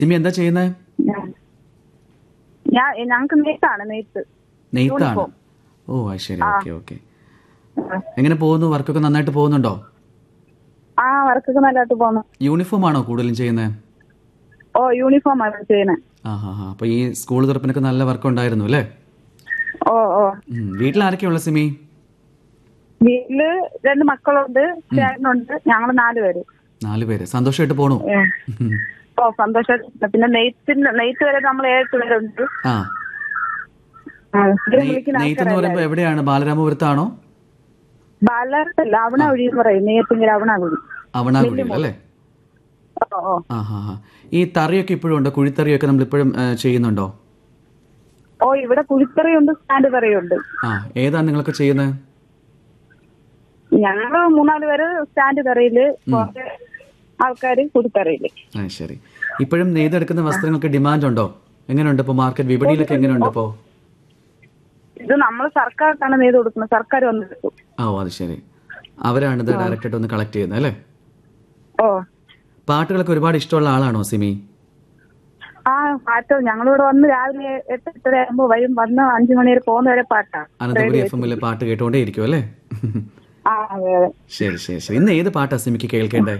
സിമി എന്താ ചെയ്യുന്നത് ഞാൻ ഞാൻ ഞങ്ങൾക്ക് നെയ്ത്താണ് നെയ്ത്ത് നെയ്ത്താണ് യൂണിഫോം. ഓ അത് ശരി ഓക്കെ ഓക്കെ എങ്ങനെ പോകുന്നു വർക്കൊക്കെ നന്നായിട്ട് പോകുന്നുണ്ടോ ആ വർക്കൊക്കെ നല്ലതായിട്ട് പോന്നു യൂണിഫോം ആണോ കൂടുതലും ചെയ്യുന്നത് ഓ യൂണിഫോം ആണ് ചെയ്യുന്നത് ആ ഹാ ഹാ അപ്പൊ ഈ സ്കൂൾ തുറപ്പിനൊക്കെ നല്ല വർക്ക് ഉണ്ടായിരുന്നു അല്ലേ ഓ ഓ ഉം. വീട്ടിൽ ആരൊക്കെയുള്ള സിമി വീട്ടില് രണ്ട് മക്കളുണ്ട് ചേട്ടനുണ്ട് ഞങ്ങള് നാല് പേര് നാല് പേര് സന്തോഷമായിട്ട് പോണു ഏ. ഉം. ഓ സന്തോഷം പിന്നെ നെയ്ത്തിന് നെയ്ത്ത് വരെ നമ്മൾ ഏഴ് പേരുണ്ട് ആ ആ, സ്ഥിരം നെയ്- വിളിക്കുന്ന നെയ്ത്ത് എന്ന് പറയുമ്പോ എവിടെയാണ് ബാലരാമപുരത്താണോ ബാലത്തല്ല അവണാകുഴി എന്ന് പറയും നെയ്യത്തിങ്കിൽ അവണാകുഴി അവണാകുഴിയിൽ അല്ലേ ഓ ഓ ആ ഹാ ഹാ ഈ തറിയൊക്കെ ഇപ്പോഴും ഉണ്ടോ കുഴിത്തറിയൊക്കെ നമ്മൾ ഇപ്പോഴും ചെയ്യുന്നുണ്ടോ ഓ ഇവിടെ കുഴിത്തറിയുണ്ട് സ്റ്റാൻഡ് തറിയുണ്ട് ആ ഏതാണ് നിങ്ങളൊക്കെ ചെയ്യുന്നത് ഞങ്ങള് മൂന്നാല് പേര് സ്റ്റാൻഡ് തറയില് കുറച്ച് ആൾക്കാര് കുടിത്തറയില് ആ ശരി ഇപ്പോഴും നെയ്തെടുക്കുന്ന വസ്ത്രങ്ങൾക്ക് ഡിമാൻഡ് ഉണ്ടോ എങ്ങനെയുണ്ട് ഇപ്പോൾ മാർക്കറ്റ് വിപണിയിലൊക്കെ എങ്ങനെയുണ്ട് ഇപ്പോൾ ഇത് നമ്മൾ സർക്കാർക്കാണ് നെയ്ത് കൊടുക്കുന്നത് സർക്കാർ വന്ന് എടുക്കും ഓ അത് ശരി അവരാണ് ഇത് ഡയറക്റ്റ് ആയിട്ട് ഒന്ന് കളക്ട് ചെയ്യുന്നത് അല്ലേ ഓ പാട്ടുകളൊക്കെ ഒരുപാട് ഇഷ്ടമുള്ള ആളാണോ സിമി ആ പാട്ട് ഞങ്ങളിവിടെ വന്ന് രാവിലെ എട്ട് എട്ടര ആകുമ്പോ വരും വന്ന് അഞ്ചു മണി വരെ പോകുന്ന വരെ പാട്ടാ അനന്തപുരി എഫ് എമ്മിൽ പാട്ട് കേട്ടുകൊണ്ടേ ഇരിക്കും അല്ലേ ആ അതെ അതെ ശരി ശരി ശരി ഇന്ന് ഏത് പാട്ടാ സിമിക്ക് കേൾക്കേണ്ടേ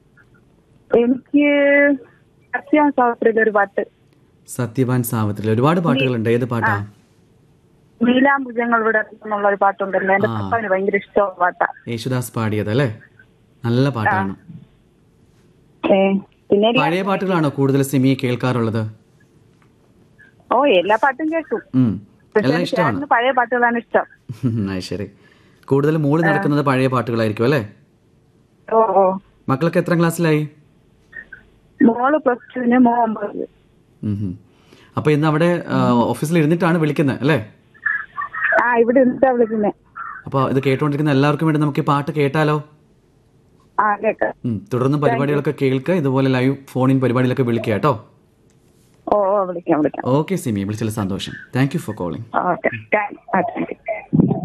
എനിക്ക് സത്യം സാവിത്രിയിലെ ഒരു പാട്ട് സത്യവാൻ സാവിത്രിയിൽ ഒരുപാട് പാട്ടുകളുണ്ട് ഏത് പാട്ടാ നീലാംബുജങ്ങൾ ഇവിടെ എന്നുള്ള ഒരു പാട്ടുണ്ടല്ലോ എന്റെ പപ്പാന് ഭയങ്കര ഇഷ്ടമുള്ള പാട്ടാ യേശുദാസ് പാടിയത് അല്ലേ നല്ല പാട്ടാണ് ഏ പിന്നെ ഒരു- പഴയ പാട്ടുകളാണോ കൂടുതൽ സിമി കേൾക്കാറുള്ളത് ഓ എല്ലാ പാട്ടും കേട്ടു ഉം. പക്ഷെ എല്ലാം ഇഷ്ടമാണ് ചേട്ടന് പഴയ പാട്ടുകളാണ് ഇഷ്ടം അത് ശരി കൂടുതൽ മൂളി നടക്കുന്നത് പഴയ പാട്ടുകളായിരിക്കും അല്ലേ ഓ ഓ മക്കളൊക്കെ എത്ര ക്ലാസ്സിലായി മോള് പ്ലസ് ടുവിന് മോ ഒമ്പത് ഉം ഹും. അപ്പൊ ഇന്ന് അവിടെ ആ, ഓഫീസിൽ ഇരുന്നിട്ടാണ് വിളിക്കുന്നത് അല്ലേ ആ ഇവിടെ ഇരുന്നിട്ടാ വിളിക്കുന്നേ അപ്പൊ ഇത് കേട്ടുകൊണ്ടിരിക്കുന്ന എല്ലാവർക്കും വേണ്ടി നമുക്ക് ഈ പാട്ട് കേട്ടാലോ ആ കേക്കാം ഉം. തുടർന്ന് പരിപാടികളൊക്കെ കേൾക്കുക ഇതുപോലെ ലൈവ് ഫോണിൻ പരിപാടിയിലൊക്കെ വിളിക്കുക കേട്ടോ ഓ ഓ വിളിക്കാം വിളിക്കാം ഓക്കെ സിമി വിളിച്ചതിൽ സന്തോഷം thank you for calling okay thank U